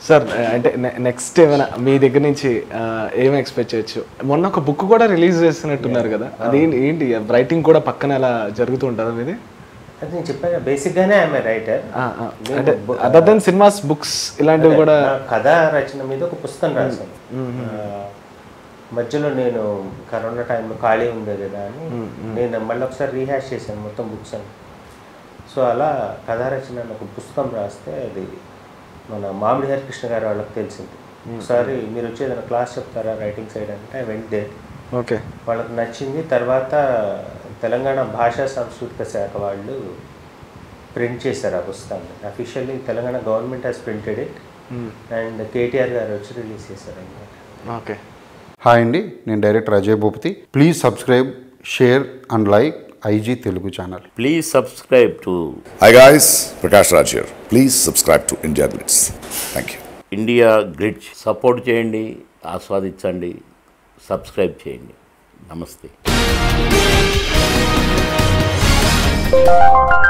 Sir అంటే next ఏమైనా మీ దగ్గర నుంచి ఆ, ఏం ఎక్స్పెక్ట్ చేయొచ్చు మొన్న ఒక బుక్ కూడా రిలీజ్ చేస్తున్నట్టున్నారు కదా అది ఏంటి రైటింగ్ కూడా పక్కన అలా జరుగుతూ ఉంటుందా మీది అది నేను చెప్పాను బేసిక్గానే ఆమె రైటర్ ఆ, ఆ. అంటే అదర్ దెన్ సినిమాస్ బుక్స్ ఇలాంటివి కూడా కథా రచన మీద ఒక పుస్తకం రాశాను ఆ, మధ్యలో నేను కరోనా టైంలో ఖాళీ ఉంది కదా అని నేను మళ్ళీ ఒకసారి రీహాష్ చేశాను మొత్తం బుక్స్ అని సో అలా కథా రచన అని ఒక పుస్తకం రాస్తే అది మన మామిడి హరికృష్ణ గారు వాళ్ళకి తెలిసింది ఒకసారి మీరు వచ్చి ఏదైనా క్లాస్ చెప్తారా రైటింగ్ సైడ్ అంటే ఐ వెంట్ దే ఓకే వాళ్ళకి నచ్చింది తర్వాత తెలంగాణ భాషా సాంస్కృతిక శాఖ వాళ్ళు ప్రింట్ చేశారు ఆ పుస్తకాన్ని officially Telangana government has printed it and KTR garu వచ్చి రిలీజ్ చేశారు అనమాట ఓకే హాయ్ అండి నేను director Ajay Bhupathi please subscribe share and like IG Telugu channel Please subscribe to Hi guys, Prakash Raj here. Please subscribe to India Blitz. Thank you. India grid support చేయండి ఆస్వాదించండి subscribe చేయండి నమస్తే